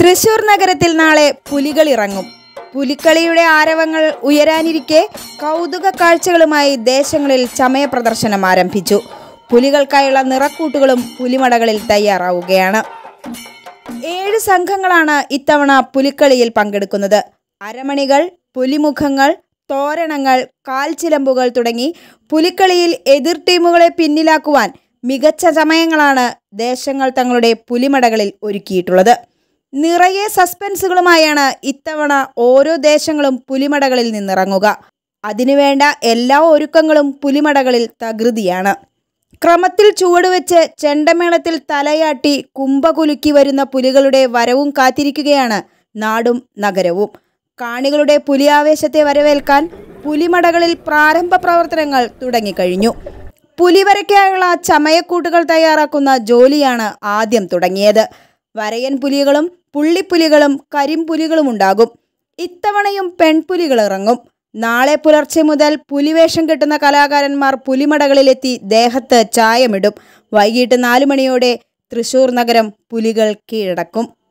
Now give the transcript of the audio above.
തൃശൂർ നഗരത്തിൽ നാളെ പുലികൾ ഇറങ്ങും പുലിക്കളിയുടെ ആരവങ്ങൾ ഉയരാനിരിക്കെ കൗതുക കാഴ്ചകളുമായി ദേശങ്ങളിൽ ചമയ പ്രദർശനം ആരംഭിച്ചു പുലികൾക്കായുള്ള നിറക്കൂട്ടുകളും പുലിമടകളിൽ തയ്യാറാവുകയാണ് ഏഴ് സംഘങ്ങളാണ് ഇത്തവണ പുലിക്കളിയിൽ പങ്കെടുക്കുന്നത് അരമണികൾ പുലിമുഖങ്ങൾ തോരണങ്ങൾ കാൽച്ചിലമ്പുകൾ തുടങ്ങി പുലിക്കളിയിൽ എതിർ ടീമുകളെ പിന്നിലാക്കുവാൻ മികച്ച ചമയങ്ങളാണ് ദേശങ്ങൾ തങ്ങളുടെ പുലിമടകളിൽ ഒരുക്കിയിട്ടുള്ളത് നിറയെ സസ്പെൻസുകളുമായാണ് ഇത്തവണ ഓരോ ദേശങ്ങളും പുലിമടകളിൽ നിന്നിറങ്ങുക അതിനുവേണ്ട എല്ലാ ഒരുക്കങ്ങളും പുലിമടകളിൽ തകൃതിയാണ് ക്രമത്തിൽ ചുവടുവെച്ച് ചെണ്ടമേളത്തിൽ തലയാട്ടി കുംഭകുലുക്കി വരുന്ന പുലികളുടെ വരവും കാത്തിരിക്കുകയാണ് നാടും നഗരവും കാണികളുടെ പുലിയാവേശത്തെ വരവേൽക്കാൻ പുലിമടകളിൽ പ്രാരംഭ പ്രവർത്തനങ്ങൾ തുടങ്ങിക്കഴിഞ്ഞു പുലിവരയ്ക്കായുള്ള ചമയക്കൂട്ടുകൾ തയ്യാറാക്കുന്ന ജോലിയാണ് ആദ്യം തുടങ്ങിയത് വരയൻ പുലികളും പുള്ളിപ്പുലികളും കരിമ്പുലികളും ഉണ്ടാകും ഇത്തവണയും പെൺപുലികൾ ഇറങ്ങും നാളെ പുലർച്ചെ മുതൽ പുലിവേഷം കെട്ടുന്ന കലാകാരന്മാർ പുലിമടകളിലെത്തി ദേഹത്ത് ചായമിടും വൈകിട്ട് നാലു മണിയോടെ തൃശൂർ നഗരം പുലികൾ കീഴടക്കും